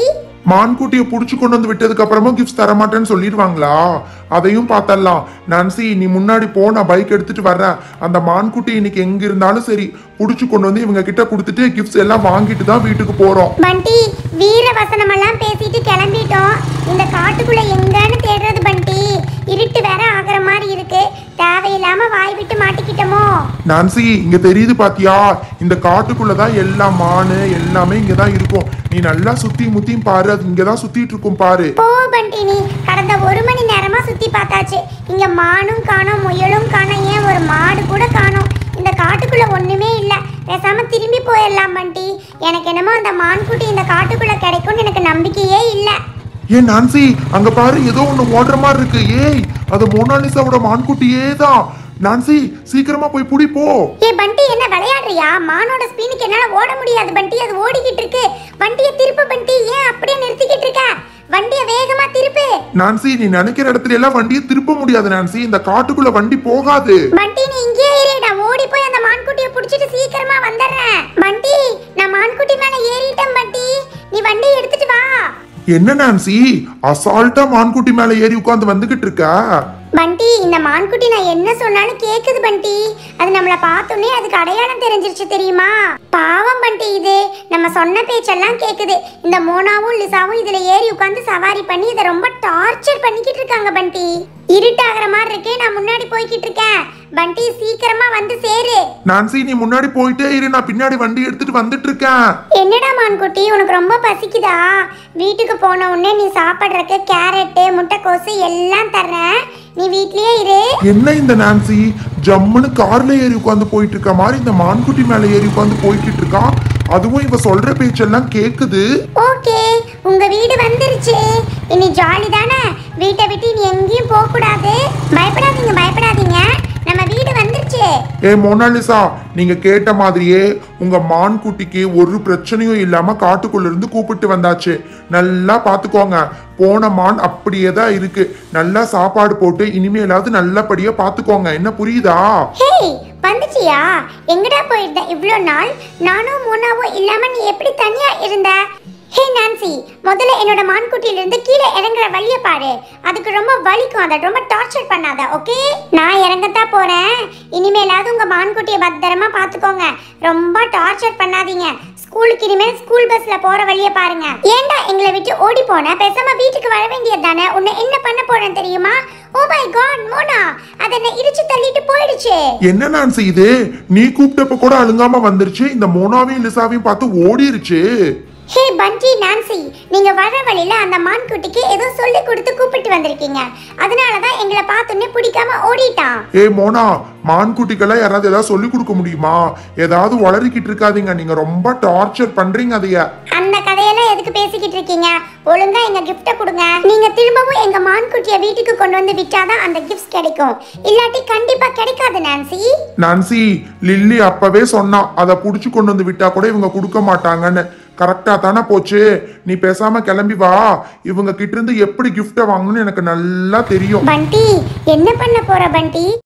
மான்குட்டியை புடிச்சு கொண்டு வந்து விட்டதுக்கு அப்புறமும் கிஃப்ட்ஸ் தரமாட்டேன்னு சொல்லிடுவாங்களா அதையும் பார்த்தரலாம் நான்சி நீ முன்னாடி போ நான் பைக் எடுத்துட்டு வர்றேன் அந்த மான்குட்டி இன்னைக்கு எங்க இருந்தாலும் சரி புடிச்சு கொண்டு வந்து இவங்க கிட்ட கொடுத்துட்டு கிஃப்ட்ஸ் எல்லாம் வாங்கிட்டு தான் வீட்டுக்கு போறோம் பண்டி வீர வசனமெல்லாம் பேசிட்டு கிளம்பிட்டோம் இந்த காட்டுக்குள்ள எங்கன்னு தேடுறது பண்டி இருட்டு வேற ஆகுற மாதிரி இருக்கு தேவையில்லாம வாய் விட்டு மாட்டிக்கிட்டோமோ நான்சி இங்க தெரியுது பாத்தியா இந்த காட்டுக்குள்ளதான் எல்லா மானு எல்லாமே இங்கதான் இருக்கும் நீ நல்லா சுத்தி முத்தியும் பாரு அது இங்கதான் சுத்திட்டு இருக்கும் பாரு போ பண்டி நீ கடந்த ஒரு மணி நேரமா சுத்தி பார்த்தாச்சு இங்க மானும் காணோம் முயலும் காணோம் ஏன் ஒரு மாடு கூட காணோம் இந்த காட்டுக்குள்ள ஒண்ணுமே இல்ல பேசாம திரும்பி போயிடலாம் பண்டி எனக்கு என்னமோ அந்த மான்குட்டி இந்த காட்டுக்குள்ள கிடைக்கும்னு எனக்கு நம்பிக்கையே இல்லை ஏன் நான்சி அங்க பாரு ஏதோ ஒண்ணு ஓடுற மாதிரி இருக்கு ஏய் அது மோனாலிசாவோட மான்குட்டியே தான் நான்சி சீக்கிரமா போய் புடி போ ஏ பண்டி என்ன விளையாடுறியா மானோட ஸ்பீனுக்கு என்னால ஓட முடியாது பண்டி அது ஓடிக்கிட்டு இருக்கு வண்டியை திருப்பு பண்டி ஏன் அப்படியே நிறுத்திக்கிட்டு இருக்க வண்டியை வேகமா திருப்பு நான்சி நீ நினைக்கிற இடத்துல எல்லாம் வண்டியை திருப்ப முடியாது நான்சி இந்த காட்டுக்குள்ள வண்டி போகாது பண்டி நீ இங்கேயே இரு நான் ஓடி போய் அந்த மான்குட்டியை புடிச்சிட்டு சீக்கிரமா வந்துடுறேன் பண்டி நான் மான்குட்டி மேல ஏறிட்டேன் பண்டி நீ வண்டியை எடுத்துட்டு வா என்ன நான்சி அசால்ட்டா மான்குட்டி மேல ஏறி உட்கார்ந்து வந்துகிட்டு இருக்க பண்டி இந்த மான்குட்டி நான் என்ன சொன்னாலும் கேக்குது பண்டி அது நம்மள பார்த்தோன்னே அதுக்கு அடையாளம் தெரிஞ்சிருச்சு தெரியுமா பாவம் பண்டி இது நம்ம சொன்ன பேச்செல்லாம் கேக்குது இந்த மோனாவும் லிசாவும் இதுல ஏறி உட்காந்து சவாரி பண்ணி இதை ரொம்ப டார்ச்சர் பண்ணிக்கிட்டு இருக்காங்க பண்டி இருட்டாகிற மாதிரி இருக்கே நான் முன்னாடி போய்கிட்டு இருக்கேன் பண்டி சீக்கிரமா வந்து சேரு நான்சி நீ முன்னாடி போயிட்டே இரு நான் பின்னாடி வண்டி எடுத்துட்டு வந்துட்டு இருக்கேன் என்னடா மான்குட்டி உனக்கு ரொம்ப பசிக்குதா வீட்டுக்கு போன உடனே நீ சாப்பிட்றதுக்கு கேரட்டு முட்டைக்கோசு எல்லாம் தர்றேன் நீ வீட்லயே இரு என்ன இந்த நான்சி ஜம்முன்னு கார்ல ஏறி உட்காந்து போயிட்டு இருக்க மாதிரி இந்த மான்குட்டி மேல ஏறி உட்காந்து போய்கிட்டு இருக்கா அதுவும் இவ சொல்ற பேச்செல்லாம் கேக்குது ஓகே உங்க வீடு வந்துருச்சு இனி ஜாலி தானே வீட்டை விட்டு இனி எங்கேயும் போக கூடாது பயப்படாதீங்க பயப்படாதீங்க நம்ம வீடு வந்துருச்சு ஏ மோனாலிசா நீங்க கேட்ட மாதிரியே உங்க மான்குட்டிக்கு ஒரு பிரச்சனையும் இல்லாம காட்டுக்குள்ள இருந்து கூப்பிட்டு வந்தாச்சு நல்லா பாத்துக்கோங்க போன மான் அப்படியே தான் இருக்கு நல்லா சாப்பாடு போட்டு இனிமேலாவது நல்லபடியா பாத்துக்கோங்க என்ன புரியுதா ஹேய் வந்துச்சியா எங்கடா போயிருந்த இவ்வளோ நாள் நானும் மூணாவும் இல்லாம நீ எப்படி தனியா இருந்த ஹே நான்சி முதல்ல என்னோட மான்குட்டியிலிருந்து கீழே இறங்குற வழிய பாரு அதுக்கு ரொம்ப வலிக்கும் அதை ரொம்ப டார்ச்சர் பண்ணாத ஓகே நான் இறங்கத்தான் போறேன் இனிமேலாவது உங்க மான்குட்டியை பத்திரமா பாத்துக்கோங்க ரொம்ப டார்ச்சர் பண்ணாதீங்க ஸ்கூலுக்கு இனிமேல் ஸ்கூல் பஸ்ல போற வழிய பாருங்க ஏன்டா எங்களை விட்டு ஓடி போன பேசாம வீட்டுக்கு வர வேண்டியது தானே உன்னை என்ன பண்ண போறேன் தெரியுமா ஓ மை காட் மோனா அதை என்ன இடிச்சு தள்ளிட்டு போயிடுச்சு என்ன நான்சி இது நீ கூப்பிட்டப்ப கூட அழுங்காம வந்துருச்சு இந்த மோனாவையும் லிசாவையும் பார்த்து ஓடிருச்சு ஹே பண்டி நான்சி நீங்க வர வழியில அந்த மான்குட்டிக்கு ஏதோ சொல்லி கொடுத்து கூப்பிட்டு வந்திருக்கீங்க அதனால தான் எங்களை பார்த்தோன்னே பிடிக்காம ஓடிட்டான் ஏ மோனா மான்குட்டிக்கெல்லாம் யாராவது ஏதாவது சொல்லி கொடுக்க முடியுமா ஏதாவது வளரிக்கிட்டு இருக்காதீங்க நீங்க ரொம்ப டார்ச்சர் பண்றீங்க அதைய அந்த கதையெல்லாம் எதுக்கு பேசிக்கிட்டு இருக்கீங்க ஒழுங்கா எங்க கிஃப்ட்டை கொடுங்க நீங்க திரும்பவும் எங்க மான்குட்டியை வீட்டுக்கு கொண்டு வந்து விட்டாதான் அந்த கிஃப்ட்ஸ் கிடைக்கும் இல்லாட்டி கண்டிப்பா கிடைக்காது நான்சி நான்சி லில்லி அப்பவே சொன்னா அதை புடிச்சு கொண்டு வந்து விட்டா கூட இவங்க கொடுக்க மாட்டாங்கன்னு கரெக்டா தானே போச்சு நீ பேசாம கிளம்பி வா இவங்க கிட்ட இருந்து எப்படி கிஃப்ட வாங்கணும்னு எனக்கு நல்லா தெரியும் பண்டி என்ன பண்ண போற பண்டி